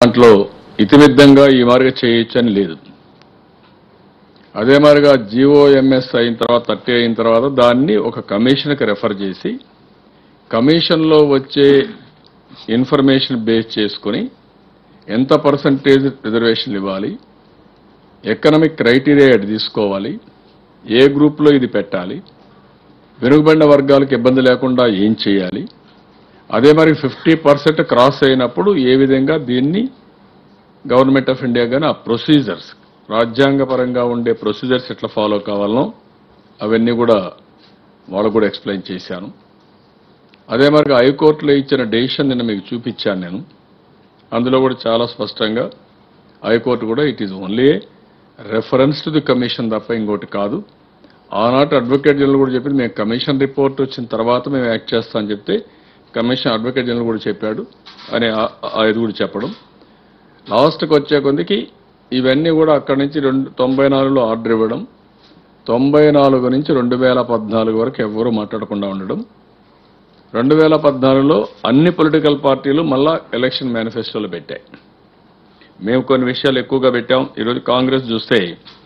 దాంట్లో ఇతిమిద్దంగా ఈ మార్గ చేయొచ్చని లేదు అదే మాదిరిగా జిఓఎంఎస్ అయిన తర్వాత థర్టీ అయిన తర్వాత దాన్ని ఒక కమిషన్కి రెఫర్ చేసి కమిషన్లో వచ్చే ఇన్ఫర్మేషన్ బేస్ చేసుకొని ఎంత పర్సంటేజ్ రిజర్వేషన్లు ఇవ్వాలి ఎకనామిక్ క్రైటీరియా ఎటు తీసుకోవాలి ఏ గ్రూప్లో ఇది పెట్టాలి వెనుకబడిన వర్గాలకు ఇబ్బంది లేకుండా ఏం చేయాలి అదే మరి ఫిఫ్టీ పర్సెంట్ క్రాస్ అయినప్పుడు ఏ విధంగా దీన్ని గవర్నమెంట్ ఆఫ్ ఇండియా కానీ ఆ ప్రొసీజర్స్ రాజ్యాంగపరంగా ఉండే ప్రొసీజర్స్ ఎట్లా ఫాలో కావాలనో అవన్నీ కూడా వాళ్ళు కూడా ఎక్స్ప్లెయిన్ చేశాను అదే మరి హైకోర్టులో ఇచ్చిన డెసిషన్ నిన్న మీకు చూపించాను నేను అందులో కూడా చాలా స్పష్టంగా హైకోర్టు కూడా it is only reference to the commission తప్ప ఇంకోటి కాదు ఆనాటి అడ్వకేట్ జనరల్ కూడా చెప్పింది మేము కమిషన్ రిపోర్ట్ వచ్చిన తర్వాత మేము యాక్ట్ చేస్తామని చెప్తే కమిషన్ అడ్వకేట్ జనరల్ కూడా చెప్పాడు అని ఆ- ఆ ఇది కూడా చెప్పడం లాస్ట్కి వచ్చే కొద్దికి ఇవన్నీ కూడా అక్కడి నుంచి రెండు తొంభై నాలుగులో ఆర్డర్ ఇవ్వడం తొంభై నాలుగు నుంచి రెండు వేల పద్నాలుగు వరకు ఎవ్వరూ మాట్లాడకుండా ఉండడం రెండు వేల పద్నాలుగులో అన్ని పొలిటికల్ పార్టీలు మళ్ళా ఎలక్షన్ మేనిఫెస్టోలు పెట్టాయి మేము కొన్ని విషయాలు ఎక్కువగా పెట్టాం ఈరోజు కాంగ్రెస్ చూస్తే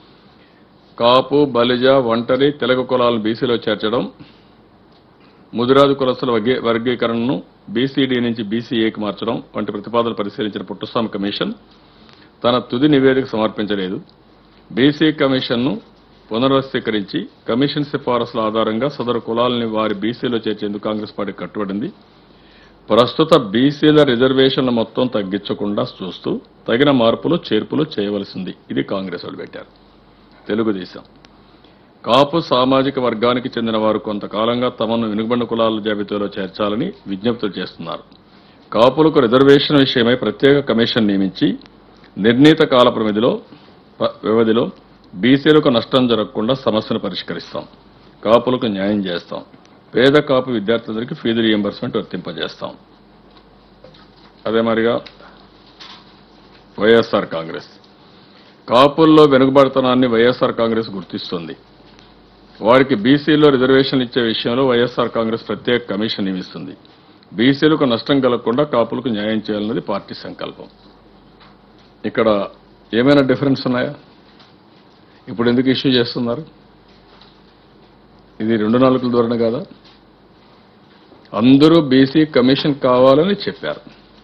కాపు బలిజ ఒంటరి తెలగ కులాలను బీసీలో చేర్చడం ముదిరాజు కులస్తుల వర్గీ- వర్గీకరణను బీసీడీ నుంచి బీసీఏకి మార్చడం వంటి ప్రతిపాదనలు పరిశీలించిన పుట్టస్వామి కమిషన్ తన తుది నివేదిక సమర్పించలేదు బీసీ కమిషన్ను పునర్వస్థీకరించి కమిషన్ సిఫారసుల ఆధారంగా సదరు కులాలని వారి బీసీలో చేర్చేందుకు కాంగ్రెస్ పార్టీ కట్టుబడింది ప్రస్తుత బీసీల రిజర్వేషన్ల మొత్తం తగ్గించకుండా చూస్తూ తగిన మార్పులు చేర్పులు చేయవలసింది ఇది కాంగ్రెస్ వాళ్ళు పెట్టారు తెలుగుదేశం కాపు సామాజిక వర్గానికి చెందిన వారు కొంతకాలంగా తమను వెనుకబడిన కులాల జాబితాలో చేర్చాలని విజ్ఞప్తులు చేస్తున్నారు కాపులకు రిజర్వేషన్ విషయమై ప్రత్యేక కమిషన్ నియమించి నిర్ణీత కాల పరిమితిలో ప- వ్యవధిలో బీసీలకు నష్టం జరగకుండా సమస్యను పరిష్కరిస్తాం కాపులకు న్యాయం చేస్తాం పేద కాపు విద్యార్థులందరికీ ఫీజు రియంబర్స్మెంట్ వర్తింపజేస్తాం అదే మరిగా వైఎస్ఆర్ కాంగ్రెస్ కాపుల్లో వెనుకబడతనాన్ని వైఎస్ఆర్ కాంగ్రెస్ గుర్తిస్తుంది వారికి బీసీలో రిజర్వేషన్లు ఇచ్చే విషయంలో వైఎస్ఆర్ కాంగ్రెస్ ప్రత్యేక కమిషన్ నియమిస్తుంది బీసీలకు నష్టం కలగకుండా కాపులకు న్యాయం చేయాలన్నది పార్టీ సంకల్పం ఇక్కడ ఏమైనా డిఫరెన్స్ ఉన్నాయా ఇప్పుడు ఎందుకు ఇష్యూ చేస్తున్నారు ఇది రెండు నాలుగుల ధోరణి కాదా అందరూ బీసీ కమిషన్ కావాలని చెప్పారు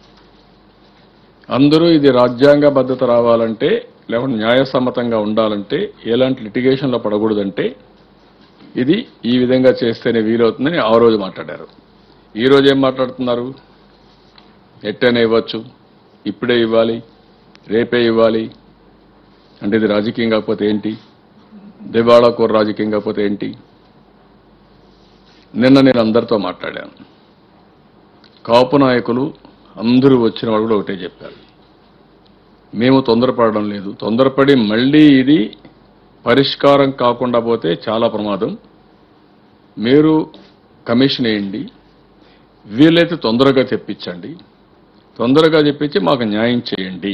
అందరూ ఇది రాజ్యాంగ భద్రత రావాలంటే లేకుంటే న్యాయసమ్మతంగా ఉండాలంటే ఎలాంటి లిటిగేషన్లో పడకూడదంటే ఇది ఈ విధంగా చేస్తేనే వీలవుతుందని ఆ రోజు మాట్లాడారు ఈ రోజు ఏం మాట్లాడుతున్నారు ఎట్టైనా ఇవ్వచ్చు ఇప్పుడే ఇవ్వాలి రేపే ఇవ్వాలి అంటే ఇది రాజకీయం కాకపోతే ఏంటి దివాళా కోర రాజకీయం కాకపోతే ఏంటి నిన్న నేను అందరితో మాట్లాడాను కాపు నాయకులు అందరూ వచ్చిన వాళ్ళు కూడా ఒకటే చెప్పారు మేము తొందరపడడం లేదు తొందరపడి మళ్ళీ ఇది పరిష్కారం కాకుండా పోతే చాలా ప్రమాదం మీరు కమిషన్ వేయండి వీలైతే తొందరగా తెప్పించండి తొందరగా చెప్పించి మాకు న్యాయం చేయండి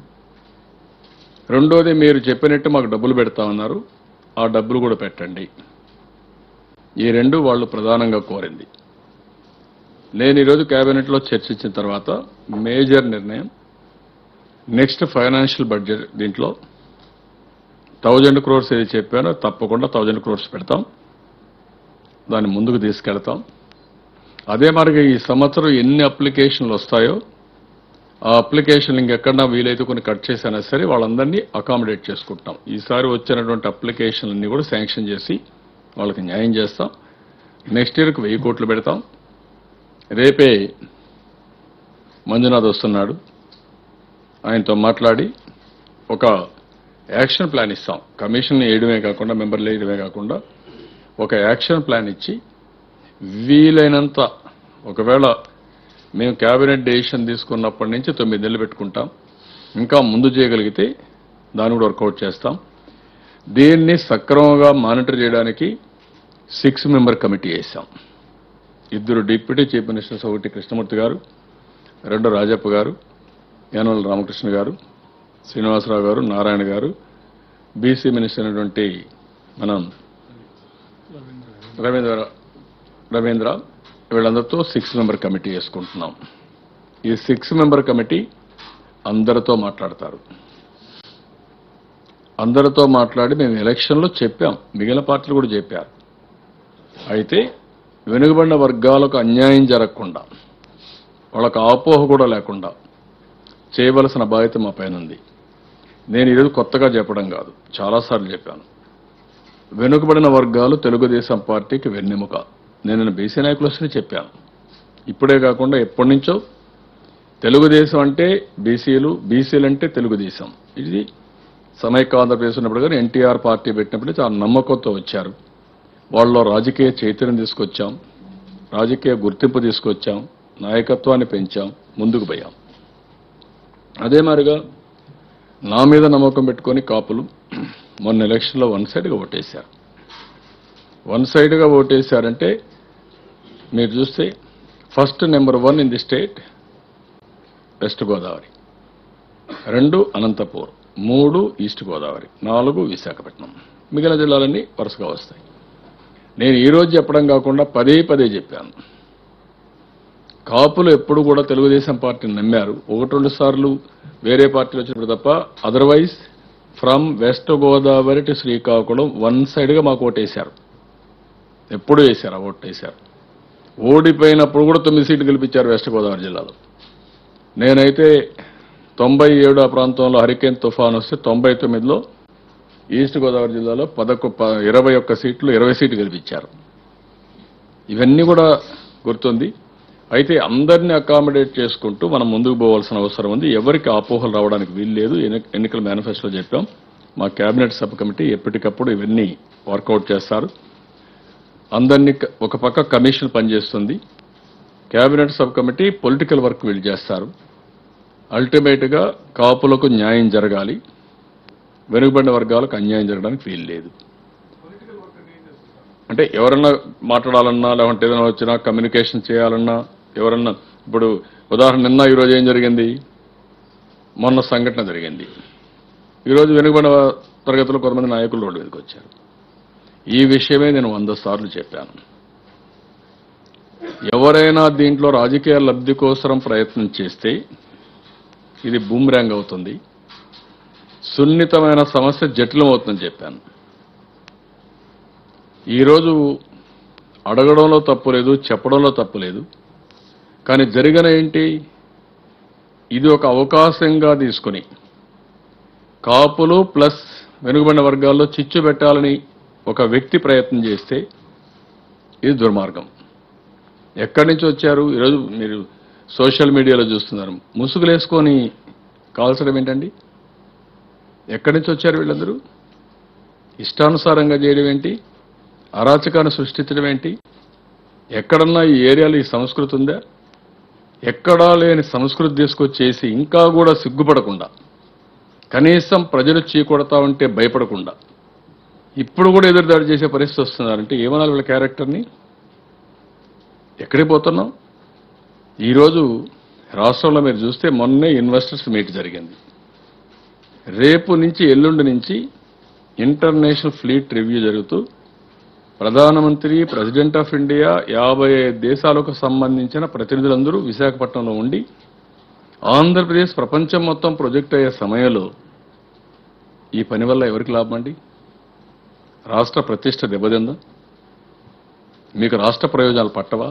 రెండోది మీరు చెప్పినట్టు మాకు డబ్బులు పెడతామన్నారు ఆ డబ్బులు కూడా పెట్టండి ఈ రెండు వాళ్ళు ప్రధానంగా కోరింది నేను ఈరోజు కేబినెట్లో చర్చించిన తర్వాత మేజర్ నిర్ణయం నెక్స్ట్ ఫైనాన్షియల్ బడ్జెట్ దీంట్లో థౌజండ్ క్రోర్స్ ఏది చెప్పానో తప్పకుండా థౌజండ్ క్రోర్స్ పెడతాం దాన్ని ముందుకు తీసుకెళ్తాం అదే మరిగా ఈ సంవత్సరం ఎన్ని అప్లికేషన్లు వస్తాయో ఆ అప్లికేషన్ ఇంకెక్కడన్నా వీలైతే కొన్ని కట్ చేసినా సరే వాళ్ళందరినీ అకామిడేట్ చేసుకుంటాం ఈసారి వచ్చినటువంటి అప్లికేషన్లన్నీ కూడా శాంక్షన్ చేసి వాళ్ళకి న్యాయం చేస్తాం నెక్స్ట్ ఇయర్కి వెయ్యి కోట్లు పెడతాం రేపే మంజునాథ్ వస్తున్నాడు ఆయనతో మాట్లాడి ఒక యాక్షన్ ప్లాన్ ఇస్తాం కమిషన్ వేయడమే కాకుండా మెంబర్లు వేయడమే కాకుండా ఒక యాక్షన్ ప్లాన్ ఇచ్చి వీలైనంత ఒకవేళ మేము క్యాబినెట్ డెసిషన్ తీసుకున్నప్పటి నుంచి తొమ్మిది నెలలు పెట్టుకుంటాం ఇంకా ముందు చేయగలిగితే దాన్ని కూడా వర్కౌట్ చేస్తాం దీన్ని సక్రమంగా మానిటర్ చేయడానికి సిక్స్ మెంబర్ కమిటీ వేసాం ఇద్దరు డిప్యూటీ చీఫ్ మినిస్టర్స్ ఒకటి కృష్ణమూర్తి గారు రెండు రాజప్ప గారు యానవల రామకృష్ణ గారు శ్రీనివాసరావు గారు నారాయణ గారు బీసీ మినిస్టర్ అయినటువంటి మనం రవీంద్ర రవీంద్ర వీళ్ళందరితో సిక్స్ మెంబర్ కమిటీ వేసుకుంటున్నాం ఈ సిక్స్ మెంబర్ కమిటీ అందరితో మాట్లాడతారు అందరితో మాట్లాడి మేము ఎలక్షన్లో చెప్పాం మిగిలిన పార్టీలు కూడా చెప్పారు అయితే వెనుకబడిన వర్గాలకు అన్యాయం జరగకుండా వాళ్ళకు ఆపోహ కూడా లేకుండా చేయవలసిన బాధ్యత మా పైన ఉంది నేను ఈరోజు కొత్తగా చెప్పడం కాదు చాలాసార్లు చెప్పాను వెనుకబడిన వర్గాలు తెలుగుదేశం పార్టీకి వెన్నెముక నేను బీసీ నాయకులు వస్తే చెప్పాను ఇప్పుడే కాకుండా ఎప్పటి నుంచో తెలుగుదేశం అంటే బీసీలు బీసీలు అంటే తెలుగుదేశం ఇది సమైక్య ఆంధ్రప్రదేశ్ ఉన్నప్పుడు కానీ ఎన్టీఆర్ పార్టీ పెట్టినప్పుడు చాలా నమ్మకంతో వచ్చారు వాళ్ళలో రాజకీయ చైతన్యం తీసుకొచ్చాం రాజకీయ గుర్తింపు తీసుకొచ్చాం నాయకత్వాన్ని పెంచాం ముందుకు పోయాం అదే మాదిరిగా నా మీద నమ్మకం పెట్టుకొని కాపులు మొన్న ఎలక్షన్లో వన్ సైడ్గా ఓటేశారు వన్ సైడ్గా ఓటేశారంటే మీరు చూస్తే first number one in the state West Godavari రెండు అనంతపూర్ మూడు ఈస్ట్ గోదావరి నాలుగు విశాఖపట్నం మిగిలిన జిల్లాలన్నీ వరుసగా వస్తాయి నేను ఈ రోజు చెప్పడం కాకుండా పదే పదే చెప్పాను కాపులు ఎప్పుడు కూడా తెలుగుదేశం పార్టీని నమ్మారు ఒకటి రెండు సార్లు వేరే పార్టీలు వచ్చినప్పుడు తప్ప otherwise from West Godavari to Srikakulam one సైడ్గా మాకు ఓటేశారు ఎప్పుడు వేశారు ఆ ఓటు వేశారు ఓడిపోయినప్పుడు కూడా తొమ్మిది సీట్లు గెలిపించారు వెస్ట్ గోదావరి జిల్లాలో నేనైతే తొంభై ఏడు ఆ ప్రాంతంలో హరికేన్ తుఫాన్ వస్తే తొంభై తొమ్మిదిలో ఈస్ట్ గోదావరి జిల్లాలో పదకొ ప- ఇరవై ఒక్క సీట్లు ఇరవై సీట్లు గెలిపించారు ఇవన్నీ కూడా గుర్తుంది అయితే అందరినీ అకామిడేట్ చేసుకుంటూ మనం ముందుకు పోవాల్సిన అవసరం ఉంది ఎవరికి అపోహలు రావడానికి వీలు లేదు ఎన్ని- ఎన్నికల మేనిఫెస్టోలో చెప్పాం మా కేబినెట్ సబ్ కమిటీ ఎప్పటికప్పుడు ఇవన్నీ వర్కౌట్ చేస్తారు అందరినీ క- ఒక పక్క కమిషన్ పనిచేస్తుంది cabinet sub committee political work వీళ్ళు చేస్తారు అల్టిమేట్గా కాపులకు న్యాయం జరగాలి వెనుకబడిన వర్గాలకు అన్యాయం జరగడానికి వీలు లేదు అంటే ఎవరన్నా మాట్లాడాలన్నా లేకుంటే ఏదైనా వచ్చినా కమ్యూనికేషన్ చేయాలన్నా ఎవరన్నా ఇప్పుడు ఉదాహరణ నిన్న ఈరోజు ఏం జరిగింది మొన్న సంఘటన జరిగింది ఈరోజు వెనుకబడిన తరగతిలో కొంతమంది నాయకులు రోడ్డు మీదకి వచ్చారు ఈ విషయమే నేను వంద సార్లు చెప్పాను ఎవరైనా దీంట్లో రాజకీయ లబ్ధి కోసం ప్రయత్నం చేస్తే ఇది బూమ్రాంగ్ అవుతుంది సున్నితమైన సమస్య జటిలం అవుతుందని చెప్పాను ఈరోజు అడగడంలో తప్పు లేదు చెప్పడంలో తప్పు లేదు కానీ జరిగిన ఏంటి ఇది ఒక అవకాశంగా తీసుకుని కాపులు ప్లస్ వెనుకబడిన వర్గాల్లో చిచ్చు పెట్టాలని ఒక వ్యక్తి ప్రయత్నం చేస్తే ఇది దుర్మార్గం ఎక్కడి నుంచి వచ్చారు ఈరోజు మీరు సోషల్ మీడియాలో చూస్తున్నారు ముసుగులేసుకొని కాల్చడం ఏంటండి ఎక్కడి నుంచి వచ్చారు వీళ్ళందరూ ఇష్టానుసారంగా చేయడం ఏంటి అరాచకాన్ని సృష్టించడం ఏంటి ఎక్కడన్నా ఈ ఏరియాలో ఈ సంస్కృతి ఉందా ఎక్కడా లేని సంస్కృతి తీసుకొచ్చేసి ఇంకా కూడా సిగ్గుపడకుండా కనీసం ప్రజలు చీకొడతా ఉంటే భయపడకుండా ఇప్పుడు కూడా ఎదురుదాడి చేసే పరిస్థితి వస్తున్నారంటే ఏమనాలి వీళ్ళ క్యారెక్టర్ని ఎక్కడికి పోతున్నాం ఈరోజు రాష్ట్రంలో మీరు చూస్తే మొన్నే ఇన్వెస్టర్స్ మీట్ జరిగింది రేపు నుంచి ఎల్లుండి నుంచి ఇంటర్నేషనల్ ఫ్లీట్ రివ్యూ జరుగుతూ ప్రధానమంత్రి ప్రెసిడెంట్ ఆఫ్ ఇండియా యాభై ఐదు దేశాలకు సంబంధించిన ప్రతినిధులందరూ విశాఖపట్నంలో ఉండి ఆంధ్రప్రదేశ్ ప్రపంచం మొత్తం ప్రొజెక్ట్ అయ్యే సమయంలో ఈ పని వల్ల ఎవరికి లాభం అండి రాష్ట్ర ప్రతిష్ట దెబ్బతిందా మీకు రాష్ట్ర ప్రయోజనాలు పట్టవా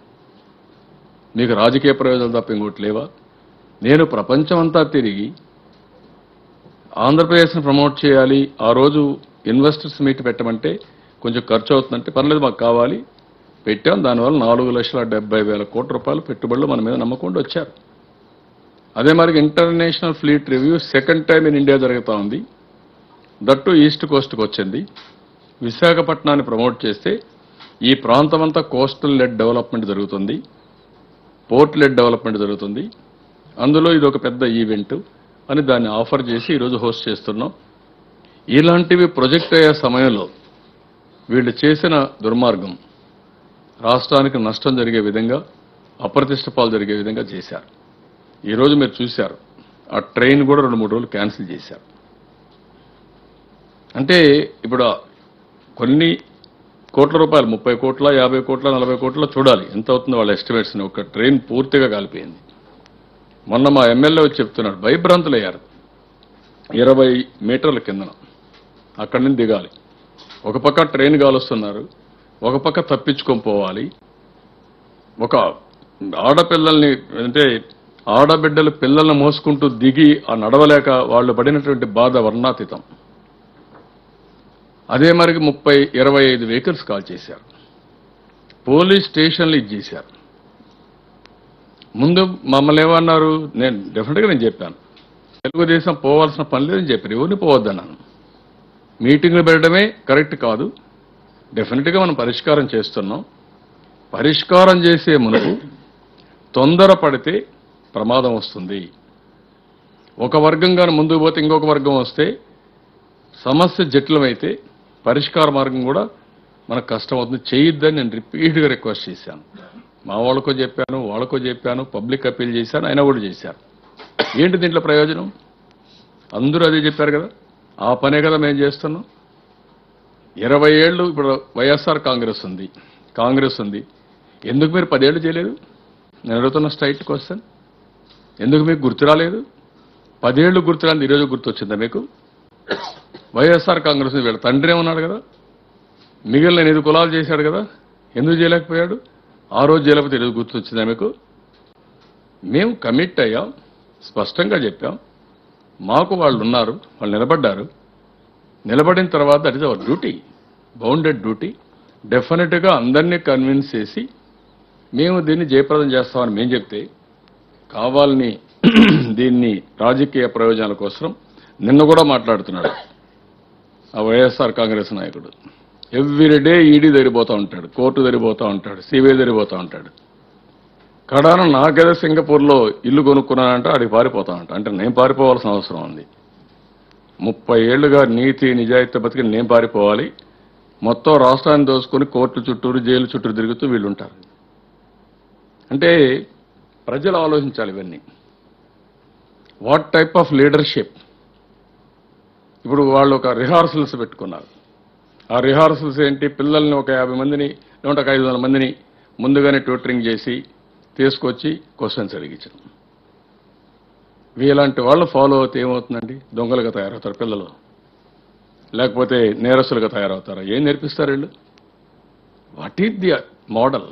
మీకు రాజకీయ ప్రయోజనాలు తప్ప ఇంకోటి లేవా నేను ప్రపంచమంతా తిరిగి ఆంధ్రప్రదేశ్ని ప్రమోట్ చేయాలి ఆ రోజు ఇన్వెస్టర్స్ మీట్ పెట్టమంటే కొంచెం ఖర్చు అవుతుందంటే పర్లేదు మాకు కావాలి పెట్టాం దానివల్ల నాలుగు లక్షల డెబ్బై వేల కోట్ల రూపాయలు పెట్టుబడులు మన మీద నమ్మకుండా వచ్చారు అదే మరి international fleet review second time in India జరుగుతూ ఉంది దట్టు ఈస్ట్ కోస్ట్కి వచ్చింది విశాఖపట్నాన్ని ప్రమోట్ చేస్తే ఈ ప్రాంతం అంతా కోస్టల్ లెడ్ డెవలప్మెంట్ జరుగుతుంది పోర్ట్ లెడ్ డెవలప్మెంట్ జరుగుతుంది అందులో ఇది ఒక పెద్ద ఈవెంట్ అని దాన్ని ఆఫర్ చేసి ఈరోజు హోస్ట్ చేస్తున్నాం ఇలాంటివి ప్రొజెక్ట్ అయ్యే సమయంలో వీళ్ళు చేసిన దుర్మార్గం రాష్ట్రానికి నష్టం జరిగే విధంగా అప్రతిష్ట పాలు జరిగే విధంగా చేశారు ఈరోజు మీరు చూశారు ఆ ట్రైన్ కూడా రెండు మూడు రోజులు క్యాన్సిల్ చేశారు అంటే ఇప్పుడు ఆ కొన్ని కోట్ల రూపాయలు ముప్పై కోట్ల యాభై కోట్ల నలభై కోట్ల చూడాలి ఎంత అవుతుందో వాళ్ళ ఎస్టిమేట్స్ ఒక ట్రైన్ పూర్తిగా కాలిపోయింది మొన్న మా ఎమ్మెల్యే వచ్చి చెప్తున్నాడు భయభ్రాంతులు అయ్యారు ఇరవై మీటర్ల కిందన అక్కడి నుంచి దిగాలి ఒక పక్క ట్రైన్ కాలుస్తున్నారు ఒక పక్క తప్పించుకొని పోవాలి ఒక ఆడపిల్లల్ని అంటే ఆడబిడ్డలు పిల్లల్ని మోసుకుంటూ దిగి ఆ నడవలేక వాళ్ళు పడినటువంటి బాధ వర్ణాతీతం అదే మరికి ముప్పై ఇరవై ఐదు వెహికల్స్ కాల్ చేశారు పోలీస్ స్టేషన్లు ఇది చేశారు ముందు మమ్మల్ని ఏమన్నారు నేను డెఫినెట్గా నేను చెప్పాను తెలుగుదేశం పోవాల్సిన పని లేదని చెప్పారు ఎవరిని పోవద్దన్నాను మీటింగ్లు పెట్టడమే కరెక్ట్ కాదు డెఫినెట్గా మనం పరిష్కారం చేస్తున్నాం పరిష్కారం చేసే మునుపు తొందరపడితే ప్రమాదం వస్తుంది ఒక వర్గంగా ముందుకు పోతే ఇంకొక వర్గం వస్తే సమస్య జటిలమైతే పరిష్కార మార్గం కూడా మనకు కష్టం అవుతుంది చేయొద్దని నేను రిపీట్గా రిక్వెస్ట్ చేశాను మా వాళ్ళకో చెప్పాను వాళ్ళకో చెప్పాను పబ్లిక్ అప్పీల్ చేశాను అయినా కూడా చేశారు ఏంటి దీంట్లో ప్రయోజనం అందరూ అదే చెప్పారు కదా ఆ పనే కదా మేము చేస్తున్నాం ఇరవై ఏళ్ళు ఇప్పుడు వైఎస్ఆర్ కాంగ్రెస్ ఉంది కాంగ్రెస్ ఉంది ఎందుకు మీరు పదేళ్ళు చేయలేదు నేను అడుగుతున్న స్ట్రైట్ క్వశ్చన్ ఎందుకు మీకు గుర్తు రాలేదు పదేళ్ళు గుర్తురాంది ఈరోజు గుర్తొచ్చిందా మీకు వైఎస్ఆర్ కాంగ్రెస్ వీళ్ళ తండ్రి ఉన్నాడు కదా మిగిలిన ఎనిమిది కులాలు చేశాడు కదా ఎందుకు చేయలేకపోయాడు ఆ రోజు చేయలేకపోతే ఈరోజు గుర్తొచ్చిందా మీకు మేము కమిట్ అయ్యాం స్పష్టంగా చెప్పాం మాకు వాళ్ళు ఉన్నారు వాళ్ళు నిలబడ్డారు నిలబడిన తర్వాత that is our duty bounded duty డెఫినెట్గా అందరినీ కన్విన్స్ చేసి మేము దీన్ని జయప్రదం చేస్తామని మేము చెప్తే కావాలని దీన్ని రాజకీయ ప్రయోజనాల కోసం నిన్న కూడా మాట్లాడుతున్నాడు ఆ వైఎస్ఆర్ కాంగ్రెస్ నాయకుడు ఎవ్రీడే ఈడీ దరిపోతూ ఉంటాడు కోర్టు దరిపోతూ ఉంటాడు సిబిఐ దరిపోతూ ఉంటాడు కడాన నాకేదో సింగపూర్లో ఇల్లు కొనుక్కున్నానంటే ఆడికి పారిపోతా ఉంటా అంటే నేను పారిపోవాల్సిన అవసరం ఉంది ముప్పై ఏళ్లుగా నీతి నిజాయితీ బతికి నేను పారిపోవాలి మొత్తం రాష్ట్రాన్ని దోసుకొని కోర్టు చుట్టూరు జైలు చుట్టూరు తిరుగుతూ వీళ్ళు ఉంటారు అంటే ప్రజలు ఆలోచించాలి ఇవన్నీ వాట్ టైప్ ఆఫ్ లీడర్షిప్ ఇప్పుడు వాళ్ళు ఒక రిహార్సల్స్ పెట్టుకున్నారు ఆ రిహార్సల్స్ ఏంటి పిల్లల్ని ఒక యాభై మందిని లేకుంటే ఒక ఐదు వందల మందిని ముందుగానే ట్యూటరింగ్ చేసి తీసుకొచ్చి క్వశ్చన్స్ అడిగించడం వీలాంటి వాళ్ళు ఫాలో అవుతే ఏమవుతుందండి దొంగలుగా తయారవుతారు పిల్లలు లేకపోతే నేరస్తులుగా తయారవుతారా ఏం నేర్పిస్తారు వీళ్ళు వాట్ ఈస్ ది మోడల్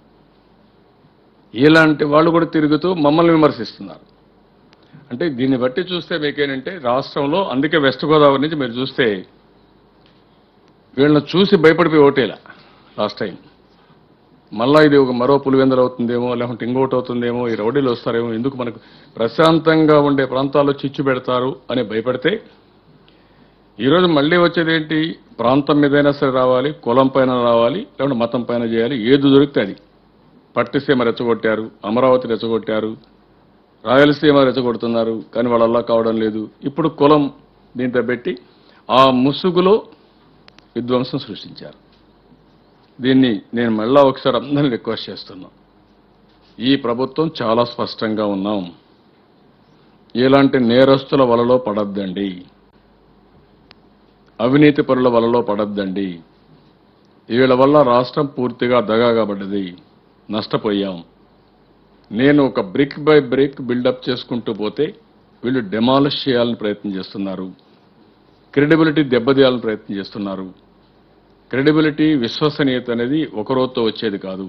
ఇలాంటి వాళ్ళు కూడా తిరుగుతూ మమ్మల్ని విమర్శిస్తున్నారు అంటే దీన్ని బట్టి చూస్తే మీకేంటంటే రాష్ట్రంలో అందుకే వెస్ట్ గోదావరి నుంచి మీరు చూస్తే వీళ్ళని చూసి భయపడిపోయి ఓటేలా లాస్ట్ టైం మళ్ళా ఇది ఒక మరో పులివెందలు అవుతుందేమో లేకుంటే ఇంకోటి అవుతుందేమో ఈ రౌడీలు వస్తారేమో ఎందుకు మనకు ప్రశాంతంగా ఉండే ప్రాంతాల్లో చిచ్చు పెడతారు అని భయపడితే ఈరోజు మళ్ళీ వచ్చేది ఏంటి ప్రాంతం మీదైనా సరే రావాలి కులం పైన రావాలి లేకుంటే మతం పైన చేయాలి ఏది దొరికితే అది పట్టిసీమ రెచ్చగొట్టారు అమరావతి రెచ్చగొట్టారు రాయలసీమ రెచ్చగొడుతున్నారు కానీ వాళ్ళు అలా కావడం లేదు ఇప్పుడు కులం దీంతో పెట్టి ఆ ముసుగులో విధ్వంసం సృష్టించారు దీన్ని నేను మళ్ళా ఒకసారి అందరిని రిక్వెస్ట్ చేస్తున్నా ఈ ప్రభుత్వం చాలా స్పష్టంగా ఉన్నాం ఇలాంటి నేరస్తుల వలలో పడద్దండి అవినీతి పరుల వలలో పడద్దండి వీళ్ళ వల్ల రాష్ట్రం పూర్తిగా దగాగబడ్డది నష్టపోయాం నేను ఒక బ్రిక్ బై బ్రిక్ బిల్డప్ చేసుకుంటూ పోతే వీళ్ళు డెమాలిష్ చేయాలని ప్రయత్నం చేస్తున్నారు క్రెడిబిలిటీ దెబ్బతీయాలని ప్రయత్నం చేస్తున్నారు క్రెడిబిలిటీ విశ్వసనీయత అనేది ఒక రోజుతో వచ్చేది కాదు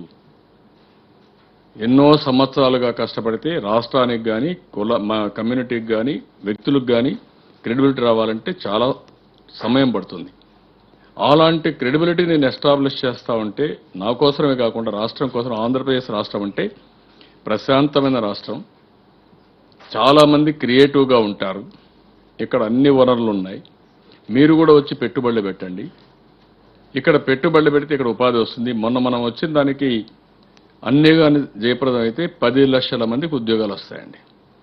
ఎన్నో సంవత్సరాలుగా కష్టపడితే రాష్ట్రానికి కానీ కుల మా కమ్యూనిటీకి కానీ వ్యక్తులకు కానీ క్రెడిబిలిటీ రావాలంటే చాలా సమయం పడుతుంది అలాంటి క్రెడిబిలిటీ నేను ఎస్టాబ్లిష్ చేస్తా ఉంటే నా కోసమే కాకుండా రాష్ట్రం కోసం ఆంధ్రప్రదేశ్ రాష్ట్రం అంటే ప్రశాంతమైన రాష్ట్రం చాలామంది క్రియేటివ్గా ఉంటారు ఇక్కడ అన్ని వనరులు ఉన్నాయి మీరు కూడా వచ్చి పెట్టుబడులు పెట్టండి ఇక్కడ పెట్టుబడులు పెడితే ఇక్కడ ఉపాధి వస్తుంది మొన్న మనం వచ్చిన దానికి అన్ని కానీ జయప్రదం అయితే పది లక్షల మందికి ఉద్యోగాలు వస్తాయండి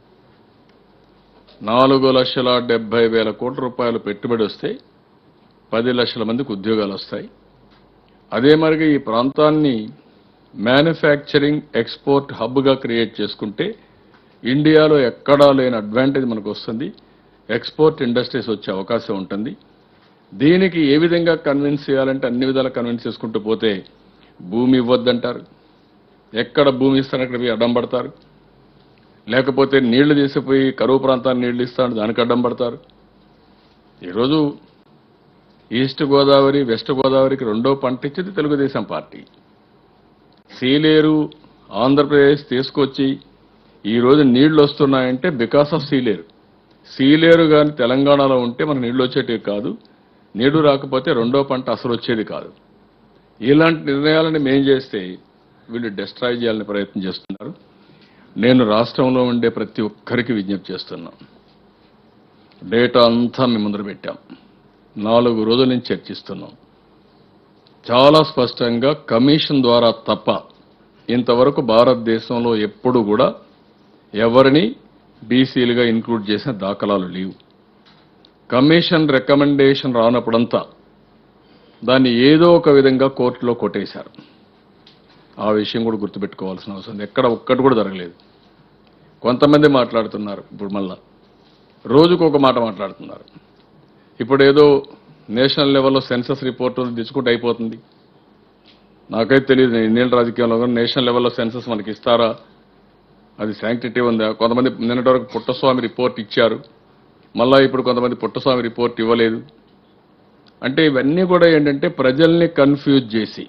నాలుగు లక్షల డెబ్బై వేల కోట్ల రూపాయలు పెట్టుబడి వస్తే పది లక్షల మందికి ఉద్యోగాలు వస్తాయి అదే మరిగా ఈ ప్రాంతాన్ని మ్యానుఫ్యాక్చరింగ్ ఎక్స్పోర్ట్ హబ్గా క్రియేట్ చేసుకుంటే ఇండియాలో ఎక్కడా లేని అడ్వాంటేజ్ మనకు వస్తుంది ఎక్స్పోర్ట్ ఇండస్ట్రీస్ వచ్చే అవకాశం ఉంటుంది దీనికి ఏ విధంగా కన్విన్స్ చేయాలంటే అన్ని విధాలా కన్విన్స్ చేసుకుంటూ పోతే భూమి ఇవ్వద్దంటారు ఎక్కడ భూమి ఇస్తారో అక్కడ పోయి అడ్డం పడతారు లేకపోతే నీళ్లు తీసిపోయి కరువు ప్రాంతాన్ని నీళ్లు ఇస్తాను దానికి అడ్డం పడతారు ఈరోజు ఈస్ట్ గోదావరి వెస్ట్ గోదావరికి రెండో పంట ఇచ్చింది తెలుగుదేశం పార్టీ సీలేరు ఆంధ్రప్రదేశ్ తీసుకొచ్చి ఈ రోజు నీళ్లు వస్తున్నాయంటే బికాస్ ఆఫ్ సీలేరు సీలేరు కానీ తెలంగాణలో ఉంటే మనకు నీళ్లు వచ్చేటివి కాదు నీళ్లు రాకపోతే రెండో పంట అసలు వచ్చేది కాదు ఇలాంటి నిర్ణయాలను మేం చేస్తే వీళ్ళు డిస్ట్రాయ్ చేయాలని ప్రయత్నం చేస్తున్నారు నేను రాష్ట్రంలో ఉండే ప్రతి ఒక్కరికి విజ్ఞప్తి చేస్తున్నా డేటా అంతా మీ ముందర పెట్టాం నాలుగు రోజుల నుంచి చర్చిస్తున్నాం చాలా స్పష్టంగా కమిషన్ ద్వారా తప్ప ఇంతవరకు భారతదేశంలో ఎప్పుడు కూడా ఎవరిని బీసీలుగా ఇంక్లూడ్ చేసిన దాఖలాలు లేవు కమిషన్ రికమెండేషన్ రానప్పుడంతా దాన్ని ఏదో ఒక విధంగా కోర్టులో కొట్టేశారు ఆ విషయం కూడా గుర్తుపెట్టుకోవాల్సిన అవసరం ఉంది. ఎక్కడ ఒక్కటి కూడా జరగలేదు కొంతమంది మాట్లాడుతున్నారు ఇప్పుడు మళ్ళా రోజుకు ఒక మాట మాట్లాడుతున్నారు ఇప్పుడు ఏదో నేషనల్ లెవెల్లో సెన్సస్ రిపోర్ట్ తెచ్చుకుంటే అయిపోతుంది నాకైతే తెలియదు నేను ఇండియన్ రాజకీయంలో కానీ నేషనల్ లెవెల్లో సెన్సస్ మనకి ఇస్తారా అది శాంక్టిటీ ఉందా కొంతమంది నిన్నటి వరకు పుట్టస్వామి రిపోర్ట్ ఇచ్చారు మళ్ళా ఇప్పుడు కొంతమంది పుట్టస్వామి రిపోర్ట్ ఇవ్వలేదు అంటే ఇవన్నీ కూడా ఏంటంటే ప్రజల్ని కన్ఫ్యూజ్ చేసి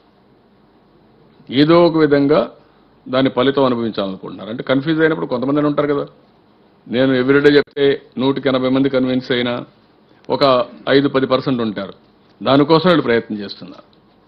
ఏదో ఒక విధంగా దాని ఫలితం అనుభవించాలనుకుంటున్నారు అంటే కన్ఫ్యూజ్ అయినప్పుడు కొంతమంది ఉంటారు కదా నేను ఎవ్రీడే చెప్తే నూటికి ఎనభై మంది కన్విన్స్ అయినా ఒక ఐదు పది పర్సెంట్ ఉంటారు దానికోసం వీళ్ళు ప్రయత్నం చేస్తున్నారు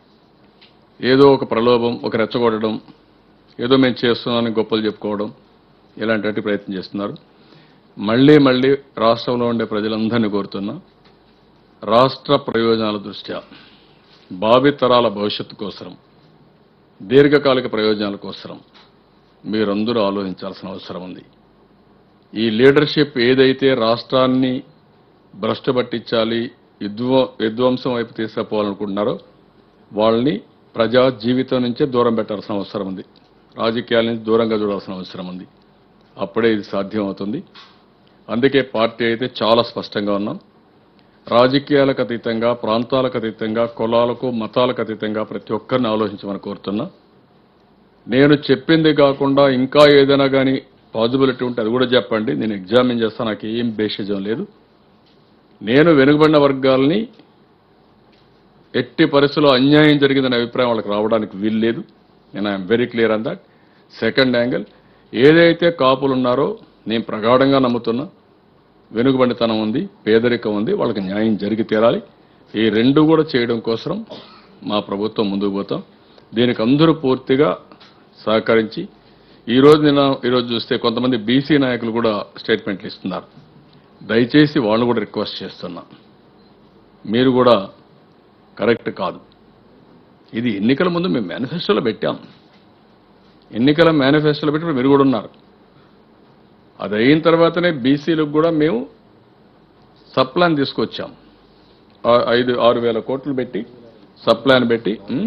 ఏదో ఒక ప్రలోభం ఒక రెచ్చగొట్టడం ఏదో మేము చేస్తున్నామని గొప్పలు చెప్పుకోవడం ఇలాంటి ప్రయత్నం చేస్తున్నారు మళ్ళీ మళ్ళీ రాష్ట్రంలో ఉండే ప్రజలందరినీ కోరుతున్నా రాష్ట్ర ప్రయోజనాల దృష్ట్యా భావితరాల భవిష్యత్తు కోసం దీర్ఘకాలిక ప్రయోజనాల కోసం మీరందరూ ఆలోచించాల్సిన అవసరం ఉంది ఈ లీడర్షిప్ ఏదైతే రాష్ట్రాన్ని భ్రష్టు పట్టించాలి విధ్వ విధ్వంసం వైపు తీసుకుపోవాలనుకుంటున్నారో వాళ్ళని ప్రజా జీవితం నుంచే దూరం పెట్టాల్సిన అవసరం ఉంది రాజకీయాల నుంచి దూరంగా చూడాల్సిన అవసరం ఉంది అప్పుడే ఇది సాధ్యం అవుతుంది అందుకే పార్టీ అయితే చాలా స్పష్టంగా ఉన్నాం రాజకీయాలకు అతీతంగా ప్రాంతాలకు అతీతంగా కులాలకు మతాలకు అతీతంగా ప్రతి ఒక్కరిని ఆలోచించమని కోరుతున్నా నేను చెప్పింది కాకుండా ఇంకా ఏదైనా కానీ పాజిబిలిటీ ఉంటే అది కూడా చెప్పండి నేను ఎగ్జామిన్ చేస్తా నాకు ఏం బేషజం లేదు నేను వెనుకబడిన వర్గాల్ని ఎట్టి పరిస్థితుల్లో అన్యాయం జరిగిందనే అభిప్రాయం వాళ్ళకి రావడానికి వీల్లేదు నేను I'm very clear on that second angle ఏదైతే కాపులు ఉన్నారో నేను ప్రగాఢంగా నమ్ముతున్నా వెనుకబడితనం ఉంది పేదరికం ఉంది వాళ్ళకి న్యాయం జరిగి తీరాలి ఈ రెండు కూడా చేయడం కోసం మా ప్రభుత్వం ముందుకు పోతాం దీనికి అందరూ పూర్తిగా సహకరించి ఈ రోజు నేను ఈరోజు చూస్తే కొంతమంది బీసీ నాయకులు కూడా స్టేట్మెంట్లు ఇస్తున్నారు దయచేసి వాళ్ళు కూడా రిక్వెస్ట్ చేస్తున్నా మీరు కూడా కరెక్ట్ కాదు ఇది ఎన్నికల ముందు మేము మేనిఫెస్టోలో పెట్టాం ఎన్నికల మేనిఫెస్టోలో పెట్టి మీరు కూడా ఉన్నారు అది అయిన తర్వాతనే బీసీలకు కూడా మేము సప్లాన్ తీసుకొచ్చాం ఆ- ఐదు ఆరు వేల కోట్లు పెట్టి సప్లాన్ పెట్టి ఉం?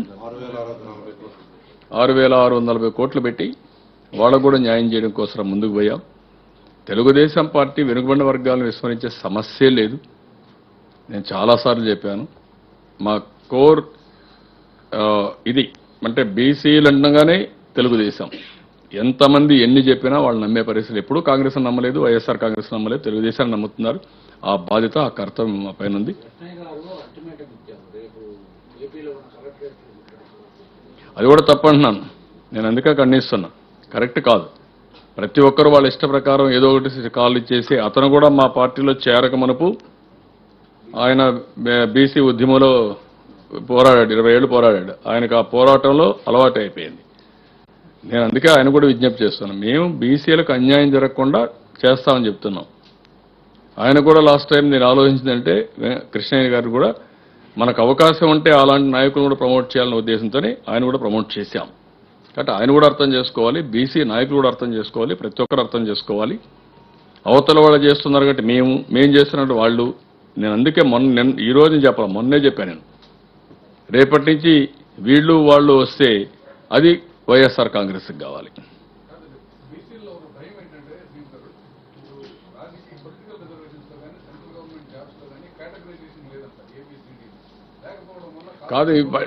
ఆరు వేల ఆరు వందల నలభై కోట్లు పెట్టి వాళ్ళకు కూడా న్యాయం చేయడం కోసం ముందుకు పోయాం తెలుగుదేశం పార్టీ వెనుకబడిన వర్గాలను విస్మరించే సమస్యే లేదు నేను చాలాసార్లు చెప్పాను మా కోర్ ఆ, ఇది అంటే బీసీలు అనగానే తెలుగుదేశం ఎంతమంది ఎన్ని చెప్పినా వాళ్ళు నమ్మే పరిస్థితి ఎప్పుడూ కాంగ్రెస్ నమ్మలేదు వైఎస్ఆర్ కాంగ్రెస్ నమ్మలేదు తెలుగుదేశాన్ని నమ్ముతున్నారు ఆ బాధ్యత ఆ కర్తవ్యం మా పైన ఉంది కృష్ణయ్య గారు అల్టిమేటం ఇచ్చారు రేపు ఏపీలో ఉన్న కలెక్టరేట్ అది కూడా తప్పంటున్నాను నేను అందుకే ఖండిస్తున్నా కరెక్ట్ కాదు ప్రతి ఒక్కరు వాళ్ళ ఇష్ట ప్రకారం ఏదో ఒకటి కాల్ ఇచ్చేసి అతను కూడా మా పార్టీలో చేరక మనపు ఆయన బీసీ ఉద్యమంలో పోరాడాడు ఇరవై ఏళ్ళు పోరాడాడు ఆయనకు ఆ పోరాటంలో అలవాటు అయిపోయింది నేను అందుకే ఆయన కూడా విజ్ఞప్తి చేస్తున్నాను మేము బీసీలకు అన్యాయం జరగకుండా చేస్తామని చెప్తున్నాం ఆయన కూడా లాస్ట్ టైం నేను ఆలోచించిందంటే వే- కృష్ణయ్య గారు కూడా మనకు అవకాశం ఉంటే అలాంటి నాయకులను కూడా ప్రమోట్ చేయాలనే ఉద్దేశంతోనే ఆయన కూడా ప్రమోట్ చేశాం కాబట్టి ఆయన కూడా అర్థం చేసుకోవాలి బీసీ నాయకులు కూడా అర్థం చేసుకోవాలి ప్రతి ఒక్కరు అర్థం చేసుకోవాలి అవతల వాళ్ళు చేస్తున్నారు కాబట్టి మేము మేము చేస్తున్నట్టు వాళ్ళు నేను అందుకే మొన్న నిన్న ఈ రోజు నేను చెప్పాలి మొన్నే చెప్పాను నేను రేపటి నుంచి వీళ్ళు వాళ్ళు వస్తే అది వైఎస్ఆర్ కాంగ్రెస్కి కావాలి బీసీలో ఒక భయం ఏంటంటే దీని గారు ఇప్పుడు రాజకీయ పొలిటికల్ రిజర్వేషన్స్ లో కానీ సెంట్రల్ గవర్నమెంట్ జాబ్స్ లో కానీ కేటగరైజేషన్ లేదంట ఏబిసిడి లేకపోవడం వల్ల కాదు ఇవ్వ-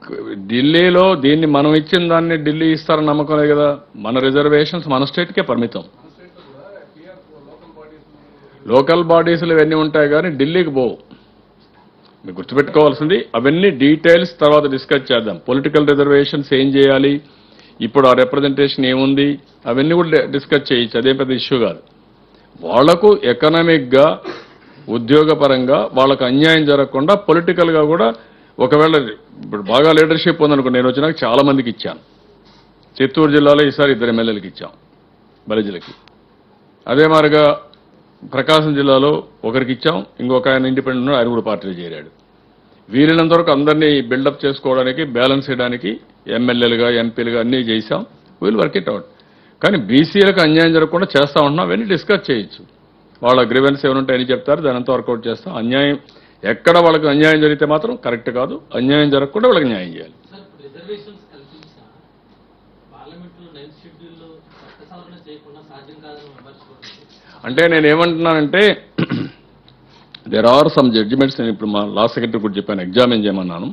ఢిల్లీలో దీన్ని మనం ఇచ్చిన దాన్ని ఢిల్లీ ఇస్తారని నమ్మకం లేదు కదా మన రిజర్వేషన్స్ మన స్టేట్కే పరిమితం మన స్టేట్ లో కూడా క్లియర్ లోకల్ బాడీస్ లోకల్ బాడీస్లు ఇవన్నీ ఉంటాయి కానీ ఢిల్లీకి పోవు మీరు గుర్తుపెట్టుకోవాల్సింది అవన్నీ డీటెయిల్స్ తర్వాత డిస్కస్ చేద్దాం పొలిటికల్ రిజర్వేషన్స్ ఏం చేయాలి ఇప్పుడు ఆ రిప్రజెంటేషన్ ఏముంది అవన్నీ కూడా డిస్కస్ చేయొచ్చు అదే పెద్ద ఇష్యూ కాదు వాళ్లకు ఎకనామిక్గా ఉద్యోగపరంగా వాళ్ళకు అన్యాయం జరగకుండా పొలిటికల్గా కూడా ఒకవేళ ఇప్పుడు బాగా లీడర్షిప్ ఉందనుకో నేను వచ్చినాక చాలా మందికి ఇచ్చాను చిత్తూరు జిల్లాలో ఈసారి ఇద్దరు ఎమ్మెల్యేలకు ఇచ్చాం బలిజలకి అదే మాదిరిగా ప్రకాశం జిల్లాలో ఒకరికి ఇచ్చాం ఇంకొక ఆయన ఇండిపెండెంట్ ఉన్నాడు, ఆయన కూడా పార్టీలో చేరాడు వీలైనంత వరకు అందరినీ బిల్డప్ చేసుకోవడానికి బ్యాలెన్స్ చేయడానికి ఎమ్మెల్యేలుగా ఎంపీలుగా అన్నీ చేశాం వీల్ వర్క్ ఇట్ అవుట్ కానీ బీసీలకు అన్యాయం జరగకుండా చేస్తా ఉంటున్నాం అవన్నీ డిస్కస్ చేయొచ్చు వాళ్ళ గ్రీవెన్స్ ఏమైనా ఉంటాయని చెప్తారు దాని అంతా వర్కౌట్ చేస్తాం అన్యాయం ఎక్కడ వాళ్ళకి అన్యాయం జరిగితే మాత్రం కరెక్ట్ కాదు అన్యాయం జరగకుండా వాళ్ళకి న్యాయం చేయాలి సార్ ఇప్పుడు రిజర్వేషన్స్ కల్పించిన పార్లమెంట్ లో నైన్త్ షెడ్యూల్ లో చట్ట సవరణ చేయకుండా సాధ్యం కాదని విమర్శించారు అంటే నేను ఏమంటున్నానంటే దెర్ ఆర్ సమ్ జడ్జిమెంట్స్ నేను ఇప్పుడు మా లా సెక్రటరీ కూడా చెప్పాను ఎగ్జామిన్ చేయమన్నాను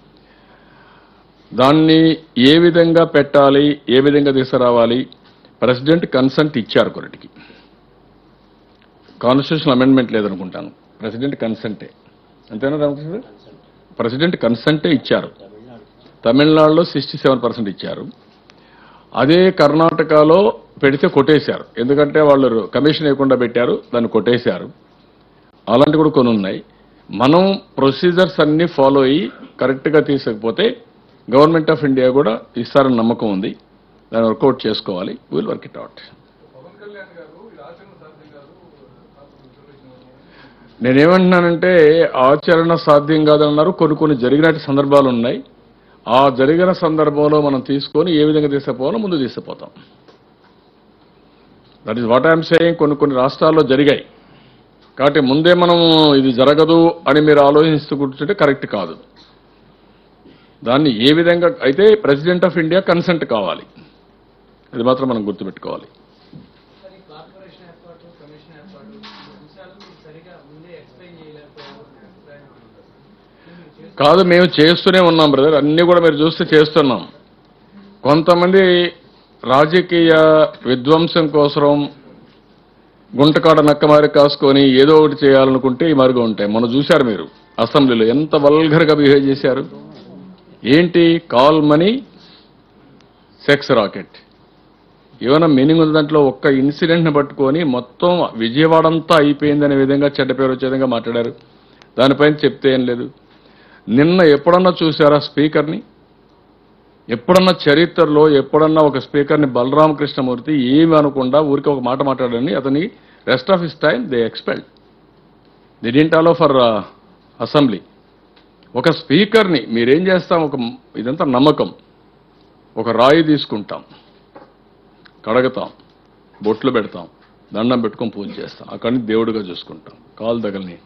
దాన్ని ఏ విధంగా పెట్టాలి ఏ విధంగా తీసుకురావాలి ప్రెసిడెంట్ కన్సెంట్ ఇచ్చారు కొరటికి కాన్స్టిట్యూషన్ అమెండ్మెంట్ లేదనుకుంటాను ప్రెసిడెంట్ కన్సెంటే అంతేనా రామకృష్ణ గారు? ప్రెసిడెంట్ కన్సెంటే ఇచ్చారు తమిళనాడులో సిక్స్టీ సెవెన్ పర్సెంట్ ఇచ్చారు అదే కర్ణాటకలో పెడితే కొట్టేశారు ఎందుకంటే వాళ్ళు కమిషన్ వేయకుండా పెట్టారు దాన్ని కొట్టేశారు అలాంటి కూడా కొన్ని ఉన్నాయి మనం ప్రొసీజర్స్ అన్ని ఫాలో అయ్యి కరెక్ట్గా తీసుకపోతే గవర్నమెంట్ ఆఫ్ ఇండియా కూడా ఇస్తారని నమ్మకం ఉంది దాన్ని వర్కౌట్ చేసుకోవాలి will work it out Pawan Kalyan garu ఇది ఆచరణ సాధ్యం కాదు నాకు రిజర్వేషన్ ఇవ్వమని. నేనేమంటున్నానంటే ఆచరణ సాధ్యం కాదన్నారు కొన్ని కొన్ని జరిగినట్టు సందర్భాలు ఉన్నాయి ఆ జరిగిన సందర్భంలో మనం తీసుకొని ఏ విధంగా తీసుకుపోవాలో ముందు తీసుకుపోతాం that is what I'm saying కొన్ని కొన్ని రాష్ట్రాల్లో జరిగాయి కాబట్టి ముందే మనం ఇది జరగదు అని మీరు ఆలోచిస్తూ కూర్చుంటే కరెక్ట్ కాదు దాన్ని ఏ విధంగా అయితే ప్రెసిడెంట్ ఆఫ్ ఇండియా కన్సెంట్ కావాలి అది మాత్రం మనం గుర్తుపెట్టుకోవాలి సార్ ఈ కార్పొరేషన్ ఏర్పాటు కమిషన్ ఏర్పాటు ఈ అంశాలు మీరు సరిగా ముందే ఎక్స్ప్లెయిన్ చేయలేకపోయారు అనే అభిప్రాయం ఉంది. మీరు చేస్తున్న కాదు మేము చేస్తూనే ఉన్నాం బ్రదర్ అన్ని కూడా మీరు చూస్తే చేస్తున్నాం కొంతమంది రాజకీయ విధ్వంసం కోసం గుంటకాడ నక్కమారి కాసుకొని ఏదో ఒకటి చేయాలనుకుంటే ఈ మార్గం ఉంటాయి మొన్న చూశారు మీరు అసెంబ్లీలో ఎంత వల్గర్గా బిహేవ్ చేశారు ఏంటి కాల్ మనీ సెక్స్ రాకెట్ ఏమైనా మీనింగ్ ఉంది దాంట్లో ఒక్క ఇన్సిడెంట్ని పట్టుకొని మొత్తం విజయవాడ అంతా అయిపోయిందనే విధంగా చెడ్డ పేరు వచ్చే విధంగా మాట్లాడారు దానిపైన చెప్తే ఏం లేదు నిన్న ఎప్పుడన్నా చూసారా స్పీకర్ని ఎప్పుడన్నా చరిత్రలో ఎప్పుడన్నా ఒక స్పీకర్ని బలరామ కృష్ణమూర్తి ఏమి అనకుండా ఊరికి ఒక మాట మాట్లాడని అతని rest of his time they expelled the didn't allow for assembly ఒక స్పీకర్ని మీరేం చేస్తాం ఒక ఇదంతా నమ్మకం ఒక రాయి తీసుకుంటాం కడగతాం బొట్లు పెడతాం దండం పెట్టుకొని పూజ చేస్తాం అక్కడి నుంచి దేవుడిగా చూసుకుంటాం కాలు తగలని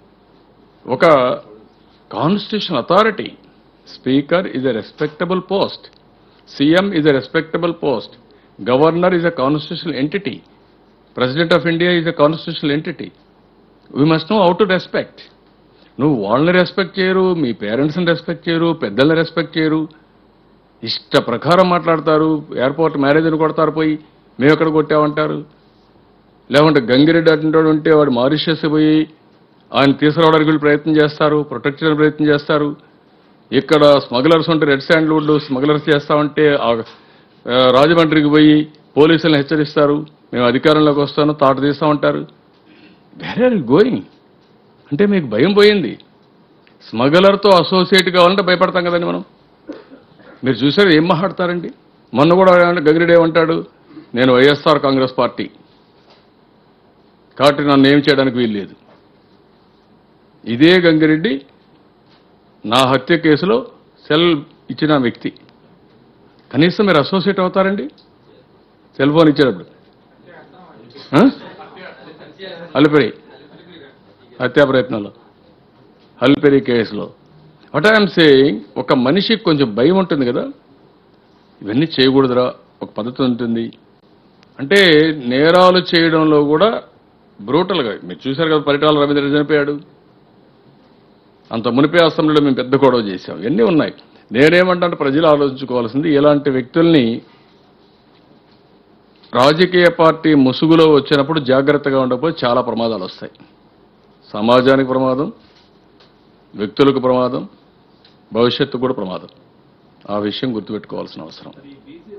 ఒక constitution authority speaker is a respectable post CM is a respectable post governor is a constitutional entity president of India is a constitutional entity we must know how to respect నువ్వు వాళ్ళని రెస్పెక్ట్ చేయరు మీ పేరెంట్స్ని respect చేయరు పెద్దల్ని respect చేయరు ఇష్ట ప్రకారం మాట్లాడతారు ఎయిర్పోర్ట్ మ్యారేజ్ని కొడతారు పోయి మేము ఎక్కడ కొట్టామంటారు లేకుంటే గంగిరెడ్డి అటుంటాడు ఉంటే వాడు మారిషస్ పోయి ఆయన తీసుకురావడానికి వీళ్ళు ప్రయత్నం చేస్తారు ప్రొటెక్ట్ చేయడానికి ప్రయత్నం చేస్తారు ఇక్కడ స్మగ్లర్స్ ఉంటే రెడ్ శాండ్వుడ్ స్మగ్లర్స్ చేస్తామంటే ఆ, ఆ, రాజమండ్రికి పోయి పోలీసులను హెచ్చరిస్తారు మేము అధికారంలోకి వస్తాను తాట తీస్తామంటారు వేర్ ఆర్ గోయింగ్ అంటే మీకు భయం పోయింది స్మగ్లర్తో అసోసియేట్ కావాలంటే భయపడతాం కదండి మనం మీరు చూసారు ఏం మాట్లాడతారండి మొన్న కూడా ఏమంటే గంగిరెడ్డి ఏమంటాడు నేను వైఎస్ఆర్ కాంగ్రెస్ పార్టీ కాబట్టి నన్ను ఏం చేయడానికి వీలు లేదు ఇదే గంగిరెడ్డి నా హత్య కేసులో సెల్ ఇచ్చిన వ్యక్తి కనీసం మీరు అసోసియేట్ అవుతారండి సెల్ ఫోన్ ఇచ్చేటప్పుడు ఆ? అలిపిరి హత్యా ప్రయత్నంలో అలిపిరి కేసులో వాట్ ఐఎమ్ సేయింగ్ ఒక మనిషికి కొంచెం భయం ఉంటుంది కదా ఇవన్నీ చేయకూడదురా ఒక పద్ధతి ఉంటుంది అంటే నేరాలు చేయడంలో కూడా బ్రూటల్గా మీరు చూశారు కదా పరిటాల రవీంద్ర చనిపోయాడు అంత మునిపే అసెంబ్లీలో మేము పెద్ద గొడవ చేశాం ఇవన్నీ ఉన్నాయి నేనేమంటాను ప్రజలు ఆలోచించుకోవాల్సింది ఇలాంటి వ్యక్తుల్ని రాజకీయ పార్టీ ముసుగులో వచ్చినప్పుడు జాగ్రత్తగా ఉండకపోతే చాలా ప్రమాదాలు వస్తాయి సమాజానికి ప్రమాదం వ్యక్తులకు ప్రమాదం భవిష్యత్తు కూడా ప్రమాదం ఆ విషయం గుర్తుపెట్టుకోవాల్సిన అవసరం మరి బీసీ